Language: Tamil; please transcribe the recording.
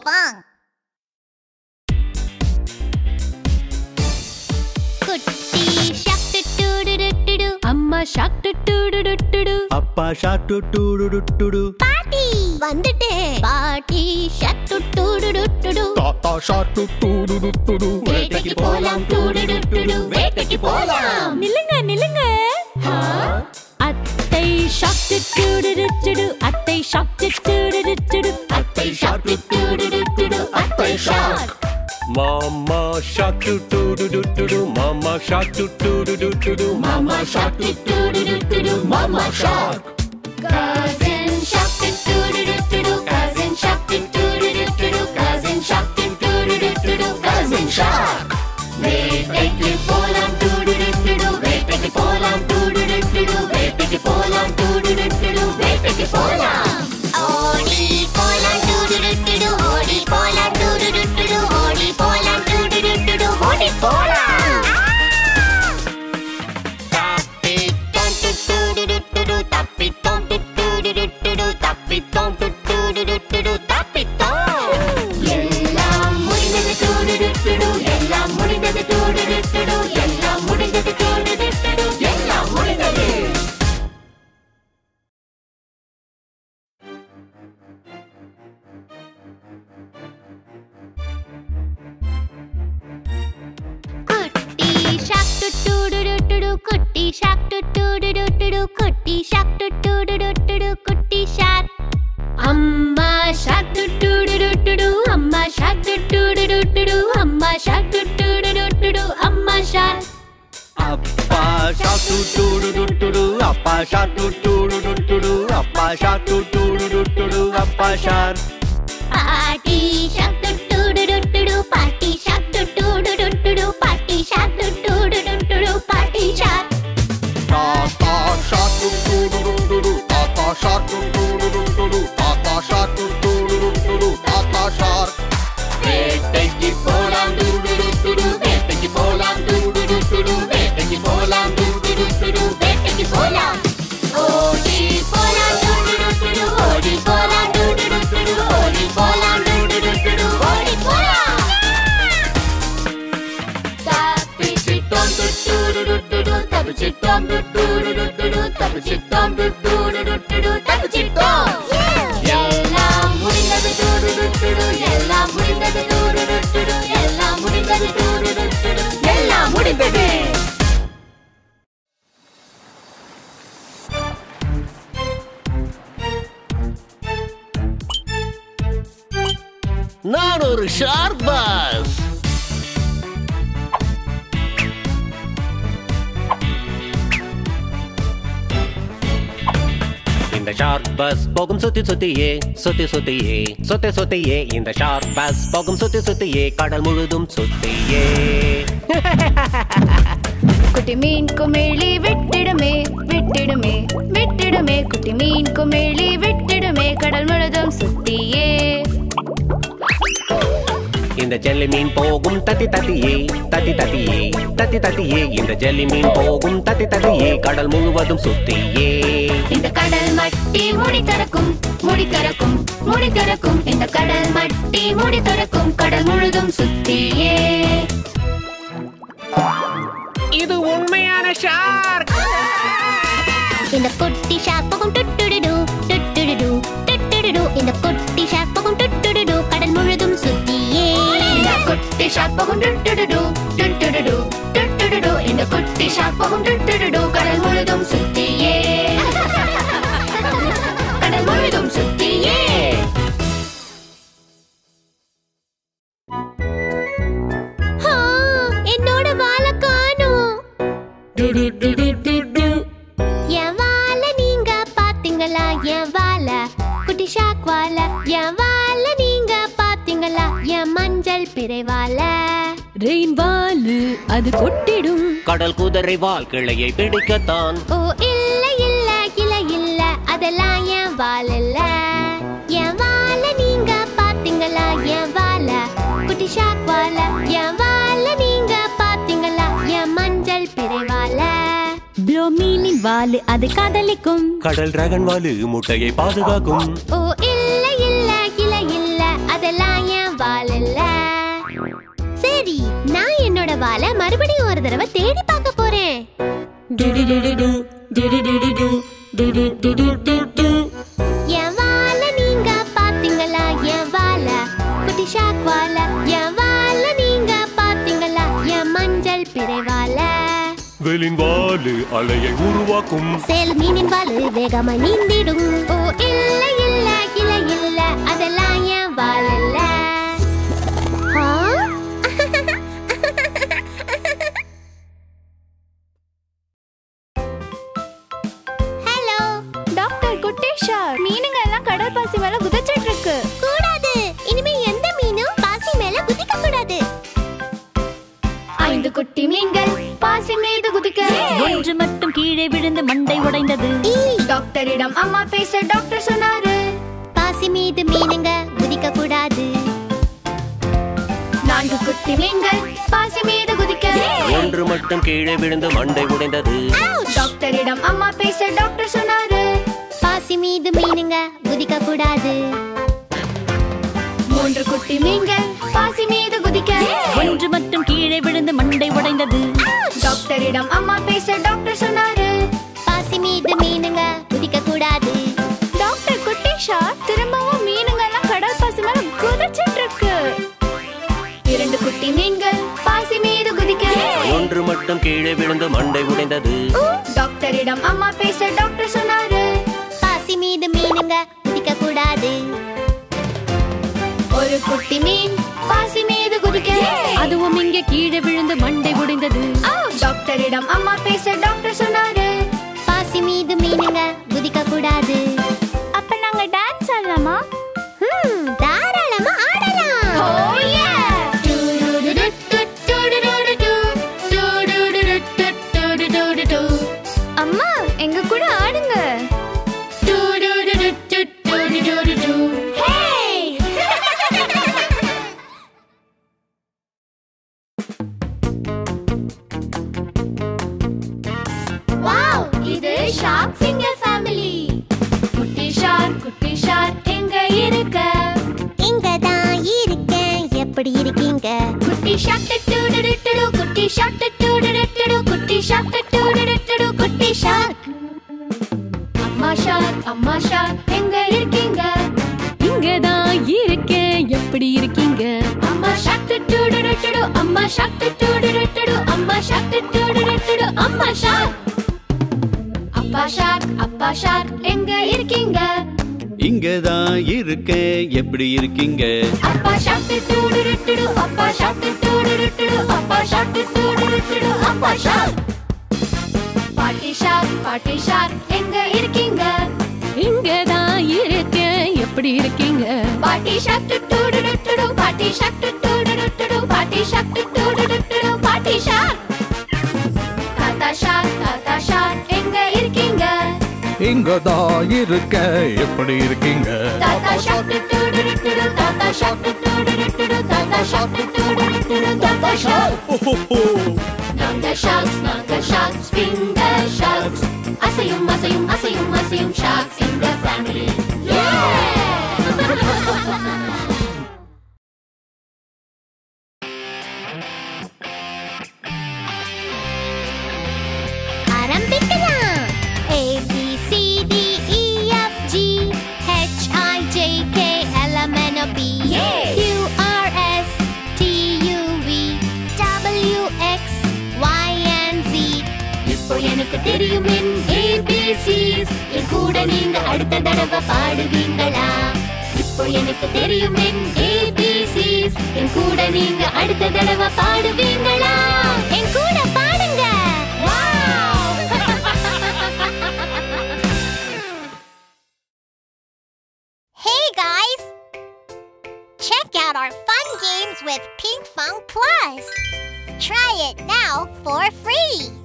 போப்பாங் குட்டி ஷாக் டு டு டு டு டு அம்மா ஷாக் டு டு டு டு டு டு அப்பா ஷாக் டு டு டு டு டு டு பாட்டி வந்துட்டேன் பாட்டி ஷாக் டு டு டு டு டு டு தாத்தா ஷாக் டு டு டு டு டு டு வேட்டைக்கு போலாம் டு டு டு டு டு வேட்டைக்கு போலாம் நில்லுங்க நில்லுங்க அத்தை ஷாக் டு டு டு டு டு டு அத்தை ஷாக் டு டு டு டு டு டு அத்தை ஷாக் டு டு டு டு டு டு அத்தை ஷாக் மாமா ஷாக் டு டு டு டு டு டு மாமா ஷாக் டு டு டு டு டு டு மாமா ஷாக் டு டு டு டு டு டு மாமா ஷாக் cousin ஷாக் டு டு டு டு டு டு cousin ஷாக் டு டு டு டு டு டு cousin ஷாக் டு டு டு டு டு டு cousin ஷாக் வேட்டைக்கு போலாம் டு டு டு டு டு வேட்டைக்கு போலாம் டு டு டு டு டு வேட்டைக்கு போலாம் டு டு டு டு டு வேட்டைக்கு போலாம் ஓடி போலாம் டு டு டு டு டு ஓடி போலாம் டு டு டு டு டு ஓடி போலாம் டு டு டு டு டு ஓடி போலாம் எல்லாம் முடிந்தது டூடுடுடுடு, எல்லாம் முடிந்தது டூடுடுடுடு, எல்லாம் முடிந்தது டூடுடுடுடு, எல்லாம் முடிந்தது குட்டி ஷாக் டு டு டு டு டு டு குட்டி ஷாக் டு டு டு டு டு டு குட்டி ஷாக் டு டு டு டு டு டு குட்டி ஷாக் அம்மா ஷாக் டு டு டு டு டு டு அம்மா ஷாக் டு டு டு டு டு டு அம்மா ஷாக் டு டு டு டு டு டு அம்மா ஷாக் அப்பா ஷாக் டு டு டு டு டு டு அப்பா ஷாக் டு டு டு டு டு டு அப்பா ஷாக் டு டு டு டு டு டு அப்பா ஷாக் பாட்டி ஷாக் டு டு டு டு டு டு பாட்டி ஷாக் டு டு டு டு டு டு பாட்டி ஷாக் டு டு டு டு டு டு பாட்டி ஷாக் தாத்தா ஷாக் டு டு டு டு டு டு தாத்தா ஷாக் டு டு டு டு டு டு தாத்தா ஷாக் டு டு டு டு டு டு தாத்தா ஷாக் வேட்டைக்கு போலாம் டு டு டு டு டு வேட்டைக்கு போலாம் டு டு டு டு டு வேட்டைக்கு போலாம் டு டு டு டு டு வேட்டைக்கு போலாம் ஓடி போலாம் டு டு டு டு டு ஓடி போலாம் டு டு டு டு டு ஓடி போலாம் டு டு டு டு டு ஓடி போலாம் தப்பிச்சிட்டோம் டு டு டு டு டு டு தப்பிச்சிட்டோம் டு டு டு டு டு டு தப்பிச்சிட்டோம் டு டு டு டு டு டு தப்பிச்சிட்டோம் எல்லாம் முடிந்தது டு டு டு டு டு எல்லாம் முடிந்தது டு டு டு டு டு எல்லாம் முடிந்தது டு டு டு டு டு எல்லாம் முடிந்தது நான் ஒரு ஷார்க் பாஸ் இந்த ஷார்க் பஸ் போகும் சுத்தி சுத்தியே சுத்தி சுத்தியே சுத்தி சுத்தியே இந்த ஷார்க் பஸ் போகும் சுத்தி சுத்தியே கடல் முழுதும் சுத்தியே குட்டி மீன் குமிழி விட்டிடுமே விட்டிடுமே விட்டிடுமே குட்டி மீன் குமிழி விட்டிடுமே கடல் முழுதும் சுத்தியே இந்த ஜெல்லி மீன் போகும் தத்தி தத்தியே தத்தி தத்தியே தத்தி தத்தியே இந்த ஜெல்லி மீன் போகும் தத்தி தத்தியே கடல் முழுவதும் சுத்தியே இந்த கடல் மட்டி மூடி திறக்கும் மூடி திறக்கும் மூடி திறக்கும் இந்த கடல் மட்டி மூடி திறக்கும் கடல் முழுதும் சுத்தியே இது உண்மையான ஷார்க் இந்த குட்டி ஷாக் போகும் டுட்டுடுடு டுட்டுடுடு டுட்டுடுடு இந்த குட்டி ஷாக் போகும் டுட்டுடுடு கடல் முழுதும் சுத்தியே இந்த குட்டி ஷாக் போகும் டுட்டுடுடு டுட்டுடுடு டுட்டுடுடு இந்த குட்டி ஷாக் போகும் டுட்டுடுடு கடல் முழுதும் சுத்தியே கடல் முழுதும் சுத்தியே ஆ, என்னோட வாழை காணோம் என் வாழை நீங்க பாத்தீங்களா என் வாழை குட்டி ஷாக் வாழை என் வாழை நீங்க பாத்தீங்களா என் மஞ்சள் பிறை வாழை ரெயின் வாலு அது கொட்டிடும் கடல் குதிரை வால் கிளையை பிடிக்கத்தான் ஓ இல்ல இல்ல இல்ல இல்ல அதெல்லாம் என் வாழ இல்ல என் வாழை நீங்க பாத்தீங்களா என் வாழை குட்டி ஷாக் வாழை என் வாழை நீங்க பாத்தீங்களா என் மஞ்சள் பிறை வாழை ப்ளோ மீனின் வாலு அது காதலிக்கும் கடல் டிராகன் வாலு முட்டையை பாதுகாக்கும் ஓ இல்ல இல்ல இல்ல இல்ல அதெல்லாம் என் வால் இல்ல சரி நான் என்னோட வாலை மறுபடியும் ஒரு தடவை தேடி பார்க்க போறேன் என் வாலை நீங்க பாத்தீங்களா என் வாலை குட்டி ஷாக் வாலை என் வாலை நீங்க பாத்தீங்களா என் மஞ்சள் பிறை வாலை வேலின் வாலு அலையை உருவாக்கும் சேல் மீனின் வாலு வேகமா நீந்திடும் ஓ இல்ல இல்ல இல்ல இல்ல அதெல்லாம் என் வால் இல்ல ஆ? ஹலோ டாக்டர் குட்டேஷா மீனுங்க எல்லாம் கடல் பாசி மேல குதிச்சிட்டு இருக்கு கூடாது இனிமே எந்த மீனும் பாசி மேல குதிக்க கூடாது ஐந்து குட்டி மீன்கள் பாசி மீது குதிக்க ஒன்று மட்டும் கீழே விழுந்து மண்டை உடைந்தது டாக்டரிடம் அம்மா பேச டாக்டர் சொன்னாரு பாசி மீது மீனுங்க குதிக்க கூடாது நான்கு குட்டி மீன்கள் பாசி மீது குதிக்க ஒன்று மட்டும் கீழே விழுந்து மண்டை உடைந்தது டாக்டரிடம் அம்மா பேச டாக்டர் சொன்னாரு பாசி மீது மீனுங்க குதிக்க கூடாது மூன்று குட்டி மீன்கள் பாசி மீது குதிக்க ஒன்று மட்டும் கீழே விழுந்து மண்டை உடைந்தது டாக்டரிடம் அம்மா பேச டாக்டர் சொன்னாரு பாசி மீது மீனுங்க குதிக்க கூடாது டாக்டர் குட்டேஷா திரும்பவும் மீனுங்க எல்லாம் கடல் பாசி மேல குதிச்சிட்டு இருக்கு இரண்டு குட்டி மீன்கள் பாசி மீது குதிக்க ஒன்று மட்டும் கீழே விழுந்து மண்டை உடைந்தது டாக்டரிடம் அம்மா பேச டாக்டர் சொன்னாரு பாசி மீது மீனுங்க குதிக்க கூடாது ஒரு குட்டி மீன் பாசி மீது குதிக்க அதுவும் இங்கே கீழே விழுந்து மண்டை உடைந்தது டாக்டரிடம் அம்மா பேச டாக்டர் சொன்னாரு பாசி மீது மீனுங்க குதிக்க கூடாது அப்ப நாங்க டான்ஸ் ஆடலாமா ஹம், தாராளமா ஆடலாம் அம்மா எங்க கூட ஆடுங்க வாவ் இது ஷார்க் ஃபிங்கர் ஃபேமிலி குட்டி ஷார்க் குட்டி ஷார்க் எங்க இருக்க இங்க தான் இருக்கேன் எப்படி இருக்கீங்க குட்டி ஷார்க் டூடுடுடுடு குட்டி ஷார்க் டூடுடுடுடு குட்டி ஷார்க் டூடுடுடுடு குட்டி ஷார்க் அம்மா ஷார்க் அம்மா ஷார்க் எங்க இருக்கீங்க இங்கதான் இருக்கேன் எப்படி இருக்கீங்க அம்மா ஷார்க் டூடுடுடுடு அம்மா ஷார்க் டூடுடுடுடு அம்மா ஷார்க் டூடுடுடுடு அம்மா ஷார்க் அப்பா ஷார்க் அப்பா ஷார்க் எங்க இருக்கீங்க இங்கதான் இருக்கேன் எப்படி இருக்கீங்க அப்பா ஷார்க் டூடுடுடுடு அப்பா ஷார்க் டூடுடுடுடு அப்பா ஷார்க் டூடுடுடுடு அப்பா ஷார்க் பாட்டி ஷார்க் பாட்டி ஷார்க் எங்க இருக்கீங்க இங்கதான் இருக்கேன் எப்படி இருக்கீங்க பாட்டி ஷார்க் டூடுடுடுடு பாட்டி ஷார்க் டூடுடுடுடு பாட்டி ஷார்க் டூடுடுடுடு பாட்டி ஷார்க் தாத்தா ஷார்க் தாத்தா ஷார்க் எங்க இருக்கீங்க இங்கதான் இருக்க எப்படி இருக்கீங்க தாத்தா ஷார்க் டூடுடுடுடு தாத்தா ஷார்க் டூடுடுடுடு தாத்தா ஷார்க் டூடுடுடுடு தாத்தா ஷார்க் நாங்க ஷார்க்ஸ் நாங்க ஷார்க்ஸ் ஃபிங்கர் ஷார்க்ஸ் அசையும் அசையும் அசையும் அசையும் ஷார்க்ஸ் இந்த ஃபேமிலி ஆரம்பிக்கலாம் A B C D E F G H I J K L M N O P Q R S T U V W X Y and Z இப்போ எனக்கு தெரியும் என் ஏபிசிஸ் என் கூட நீங்க அடுத்த தடவை பாடுவீங்களா இப்போ எனக்கு தெரியும் என் ஏபிசிஸ் என் கூட நீங்க அடுத்த தடவை பாடுவீங்களா என் கூட பாடுங்க Hey guys! Check out our fun games with Pink Funk Plus. Try it now for free.